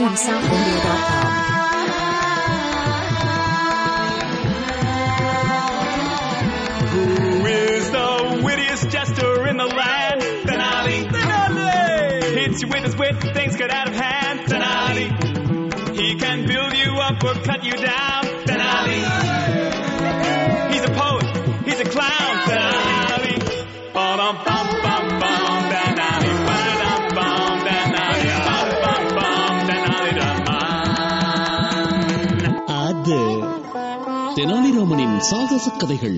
TeamSouthIndia.com. Who is the wittiest jester in the land? Denali. Denali. Hits you with his wit, things get out of hand. Denali. He can build you up or cut you down. Denali. He's a poet. He's a clown. Denali. Ba-dum, bum, bum, bum. Denali. Ba-dum, bum. Denali. Bum, bum, bum. Denali. Dum. அது தெனாலிராமனின் சாகச கதைகள்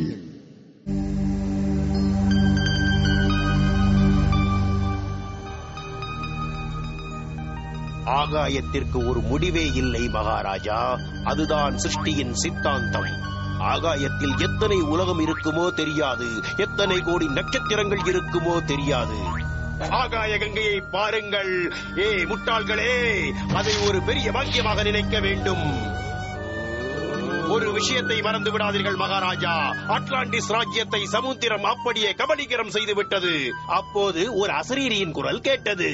ஆகாயத்திற்கு ஒரு முடிவே இல்லை மகாராஜா அதுதான் சிருஷ்டியின் சித்தாந்தம் ஆகாயத்தில் எத்தனை உலகம் இருக்குமோ தெரியாது எத்தனை கோடி நட்சத்திரங்கள் இருக்குமோ தெரியாது ஆகாய கங்கையை பாருங்கள் ஏ முட்டாள்களே அதை ஒரு பெரிய பாக்கியமாக நினைக்க வேண்டும் ஒரு விஷயத்தை மறந்து விடாதீர்கள் மகாராஜா அட்லாண்டிஸ் ராஜ்யத்தை சமுத்திரம் அப்படியே கபலீகரம் செய்து விட்டது அப்போது ஒரு அசரீரியின் குரல் கேட்டது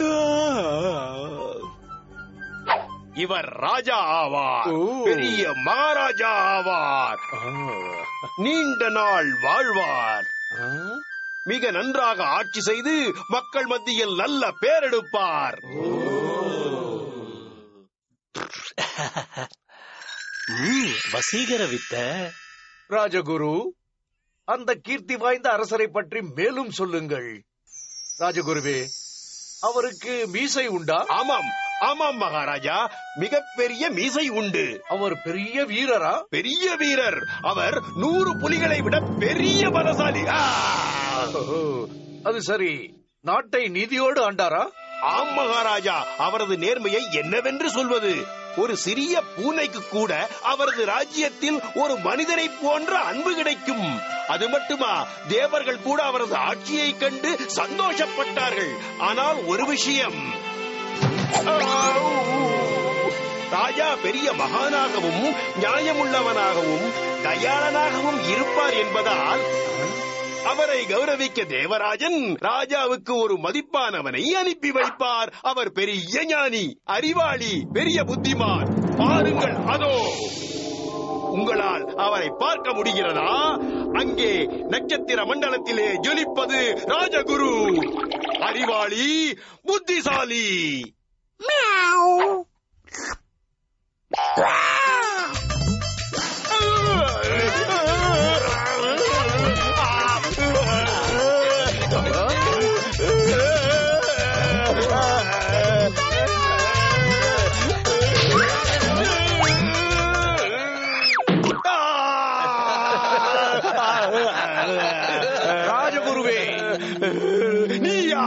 இவர் ராஜா ஆவார் பெரிய மகாராஜா ஆவார் நீண்ட நாள் வாழ்வார் மிக நன்றாக ஆட்சி செய்து மக்கள் மத்தியில் நல்ல பேரெடுப்பார் வசீகர வித்த ராஜகுரு அந்த கீர்த்தி வாய்ந்த அரசரை பற்றி மேலும் சொல்லுங்கள் ராஜகுருவே அவருக்கு மீசை உண்டா ஆமாம் ஆமாம் மகாராஜா மிகப்பெரிய மீசை உண்டு அவர் பெரிய வீரரா பெரிய வீரர் அவர் நூறு புலிகளை விட பெரிய பலசாலி ஆ! ஓஹோ, அது சரி நாட்டை நீதியோடு ஆண்டாரா ஆம் மகாராஜா அவரது நேர்மையை என்னவென்று சொல்வது ஒரு சிறிய பூனைக்கு கூட அவரது ராஜ்யத்தில் ஒரு மனிதனை போன்ற அன்பு கிடைக்கும் அது மட்டுமா தேவர்கள் கூட அவரது ஆட்சியை கண்டு சந்தோஷப்பட்டார்கள் ஆனால் ஒரு விஷயம் ராஜா பெரிய மகானாகவும் நியாயமுள்ளவனாகவும் தயாளனாகவும் இருப்பார் என்பதால் அவரை கௌரவிக்க தேவராஜன் ராஜாவுக்கு ஒரு மதிப்பானவனை அனுப்பி வைப்பார் அவர் பெரிய ஞானி அறிவாளி பெரிய புத்திமான் பாருங்கள் அதோ உங்களால் அவரை பார்க்க முடிகிறதா அங்கே நட்சத்திர மண்டலத்திலே ஜொலிப்பது ராஜகுரு அறிவாளி புத்திசாலி ராஜகுருவே நீயா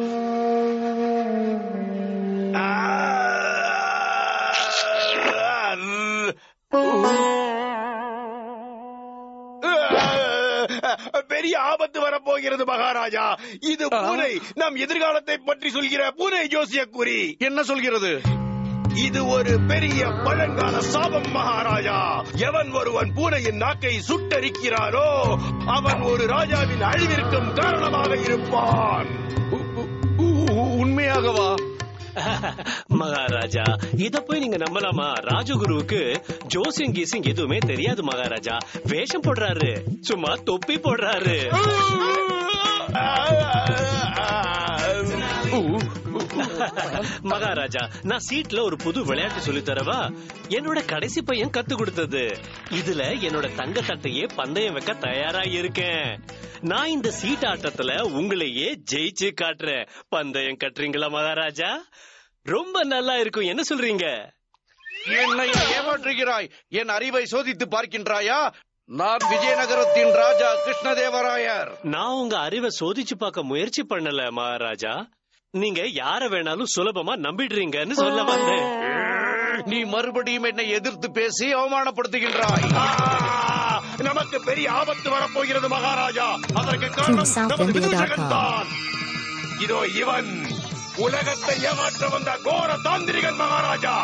பெரிய ஆபத்து வரப்போகிறது மகாராஜா இது பூனை நம் எதிர்காலத்தை பற்றி சொல்கிற பூனை ஜோசிய குறி என்ன சொல்கிறது இது ஒரு பெரிய பழங்கால சாபம் மகாராஜா எவன் ஒருவன் பூனையின் நாக்கை சுட்டரிக்கிறானோ அவன் ஒரு ராஜாவின் அழிவிற்கும் காரணமாக இருப்பான் உண்மையாகவா மகாராஜா இத போய் நீங்க நம்பலாமா ராஜகுருவுக்கு ஜோசியம் கீசிங் எதுவுமே தெரியாது மகாராஜா வேஷம் போடுறாரு சும்மா தொப்பி போடுறாரு மகாராஜா நான் சீட்ல ஒரு புது விளையாட்டு சொல்லி தரவா என்னோட கடைசி பையன் கத்து கொடுத்தது இதுல என்னோட தங்க தட்டையே பந்தயம் வைக்க தயாரா இருக்கேன் நான் இந்த சீட் ஆட்டத்துல உங்களையே ஜெயிச்சு காட்டுறேன் பந்தயம் கட்டுறீங்களா மகாராஜா ரொம்ப நல்லா இருக்கும் என்ன சொல்றீங்க என்னை ஏமாற்றுகிறாய் என் அறிவை சோதித்து பார்க்கின்றாயா நான் விஜயநகரத்தின் ராஜா கிருஷ்ணதேவராயர் நான் உங்க அறிவை சோதிச்சு பார்க்க முயற்சி பண்ணல மகாராஜா நீங்க யார வேணாலும் சுலபமா நம்பிடுறீங்கன்னு சொல்ல வந்தேன் நீ மறுபடியும் என்னை எதிர்த்து பேசி அவமானப்படுத்துகின்றாய் ஆ, நமக்கு பெரிய ஆபத்து வரப்போகிறது மகாராஜா அதற்கு காரணம் நமது விதூஷகன் தான் இதோ இவன் உலகத்தை ஏமாற்ற வந்த கோர தாந்திரிகன் மகாராஜா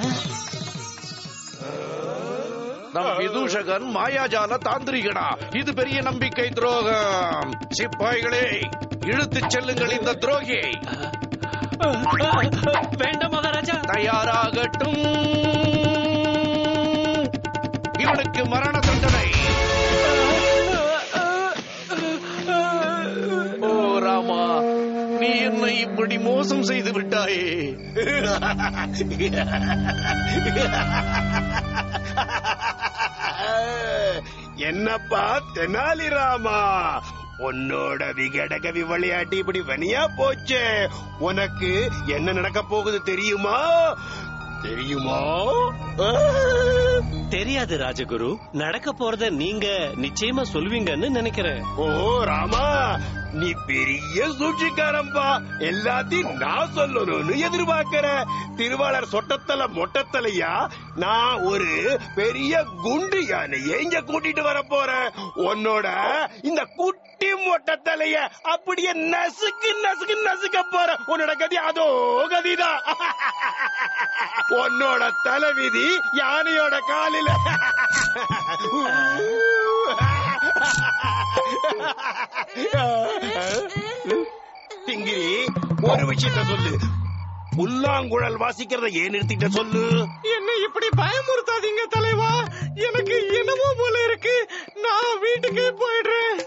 நம் விதூஷகன் மாயாஜால தாந்திரிகனா இது பெரிய நம்பிக்கை துரோகம் சிப்பாய்களே இழுத்துச் செல்லுங்கள் இந்த துரோகியை வேண்டாம் மகாராஜா தயாராகட்டும் இவனுக்கு மரண தண்டனை ஓ ராமா நீ என்னை இப்படி மோசம் செய்து விட்டாயே என்னப்பா தெனாலிராமா உன்னோட விகடகவி விளையாட்டு இப்படி வனியா போச்சே உனக்கு என்ன நடக்க போகுது தெரியுமா தெரியுமா ஆ? தெரியாது ராஜகுரு நடக்க போறத நீங்க நிச்சயமா சொல்வீங்கன்னு நினைக்கிறேன் ஓ ராமா நீ பெரிய சூழ்ச்சிக்காரன்பா எல்லாத்தையும் நான் சொல்லணும்னு எதிர்பார்க்கிற திருவாளர் சொட்டத்தல மொட்டத்தலையா நான் ஒரு பெரிய குண்டு யானையை இங்க கூட்டிட்டு வர போறேன் உன்னோட இந்த குட்டி மொட்டத்தலைய அப்படியே நசுக்கு நசுக்கு நசுக்க போற உன்னோட கதி அதோ கதிதான் உன்னோட தலைவிதி யானையோட காலில திங்கிரி ஒரு விஷயத்த சொல்லு புல்லாங்குழல் வாசிக்கிறத ஏன் நிறுத்திட்ட சொல்லு என்ன இப்படி பயமுறுத்தாதீங்க தலைவா எனக்கு என்னமோ போல இருக்கு நான் வீட்டுக்கே போயிடுறேன்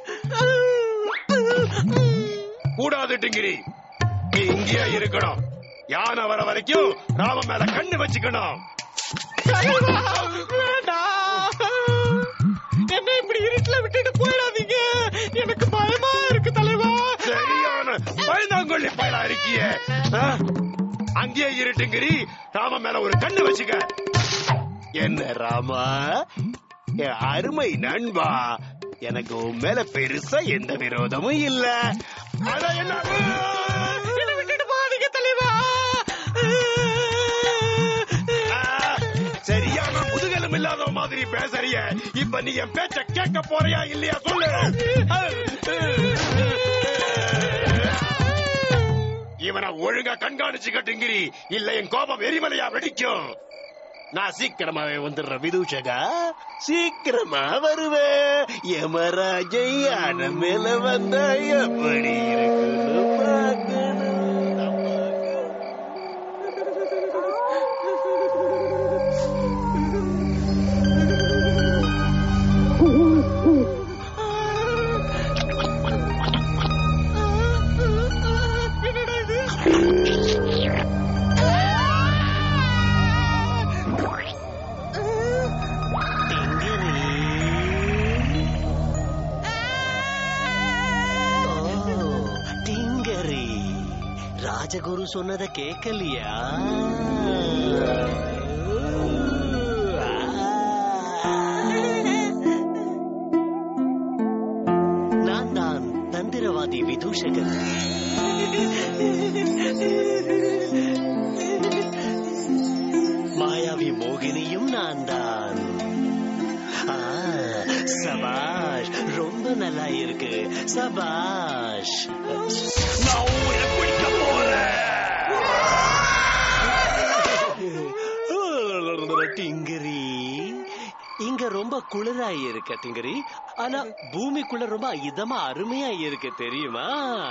கூடாது டிங்கிரி நீ இங்கேயே இருக்கணும் யானை வர வரைக்கும் ராம மேல கண்ணு வச்சுக்கணும் தலைவா, வேண்டாம். என்ன இப்படி இருட்டுல விட்டுட்டு போயிடாதீங்க எனக்கு பயமா இருக்கு தலைவா சரியான பயந்தாங்கொள்ளி பயலா இருக்கியே ஆ? அங்கேயே இருட்டுங்கிரி ராம மேல ஒரு கண்ணு வச்சுக்க என்ன ராமா என் அருமை நண்பா எனக்கு உன் மேல பெருசா எந்த விரோதமும் இல்ல ஆனா என்ன என்ன விட்டுட்டு போகாதீங்க தலைவா ஆ, சரியான முதுகெலும் இல்லாத மாதிரி பேசுறிய இப்ப நீ என் பேச்ச கேட்க போறியா இல்லையா சொல்லு இவனை ஒழுங்கா கண்காணிச்சு கட்டுங்கிரி இல்ல என் கோபம் எரிமலையா வெடிக்கும் நான் சீக்கிரமாவே வந்துடுறேன் விதூஷகா சீக்கிரமா வருவேன் யமராஜை யானை மேல வந்தா எப்படி இருக்குன்னு பார்க்கணும். என்னடா இது டிங்கரி ராஜகுரு சொன்னத கேட்கலையா நான் தான் தந்திரவாதி விதூஷகன் மாயாவி மோகினியும் நான் தான் ஆ, சபாஷ் ரொம்ப நல்லா இருக்கு சபாஷ் நான் உன்னை பிடிக்க போறேன் டிங்கரி இங்க ரொம்ப குளிரா இருக்க டிங்கரி ஆனா பூமிக்குள்ள ரொம்ப இதமா அருமையா இருக்கு தெரியுமா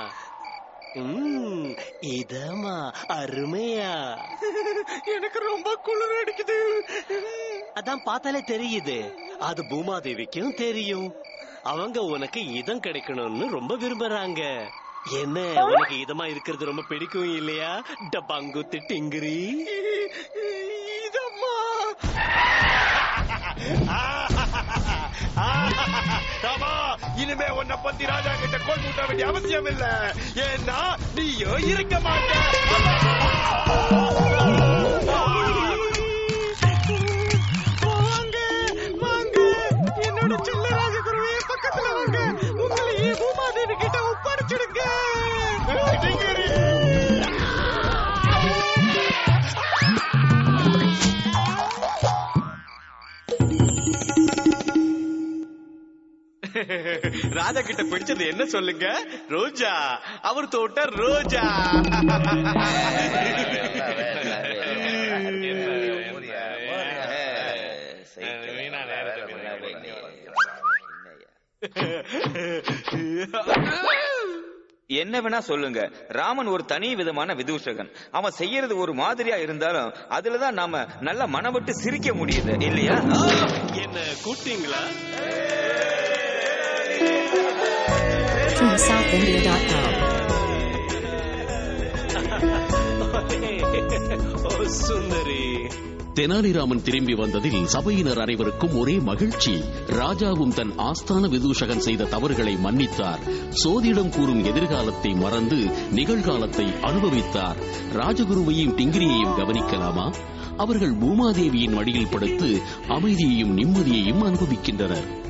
ம், இதமா அருமையா எனக்கு ரொம்ப குளிர் அடிக்குது அதான் பார்த்தாலே தெரியுது அது பூமாதேவிக்கும் தெரியும் அவங்க உனக்கு இதம் கிடைக்கணும்னு ரொம்ப விரும்புறாங்க என்ன உனக்கு இதமா இருக்கிறது ரொம்ப பிடிக்கும் இல்லையா டப்பாங்குத்து டிங்கிரி இதம்மா ராமா இனிமே உன்னை பத்தி ராஜா கிட்ட கோல் மூட்ட வேண்டிய அவசியம் இல்ல ஏன்னா நீயோ இருக்க வாங்க வாங்க என்னோட செல்ல ராஜகுருவே பக்கத்துல வாங்க உங்களை என் பூமாதேவி கிட்ட ஒப்படைச்சிடுங்க ராஜா கிட்ட பிடிச்சது என்ன சொல்லுங்க ரோஜா அவர் தோட்ட ரோஜா என்ன வேணா சொல்லுங்க ராமன் ஒரு தனி விதமான விதூஷகன் அவன் செய்யறது ஒரு மாதிரியா இருந்தாலும் அதுலதான் நாம நல்ல மனம் விட்டு சிரிக்க முடியுது இல்லையா என்ன கூட்டிங்களா From SouthIndia.com. ஓ சுந்தரி தெனாலிராமன் திரும்பி வந்ததில் சபையினர் அனைவருக்கும் ஒரே மகிழ்ச்சி ராஜாவும் தன் ஆஸ்தான விதூஷகன் செய்த தவறுகளை மன்னித்தார் சோதிடம் கூறும் எதிர்காலத்தை மறந்து நிகழ்காலத்தை அனுபவித்தார் ராஜகுருவையும் டிங்கிரியையும் கவனிக்கலாமா அவர்கள் பூமாதேவியின் மடியில் படுத்து அமைதியையும் நிம்மதியையும் அனுபவிக்கின்றனர்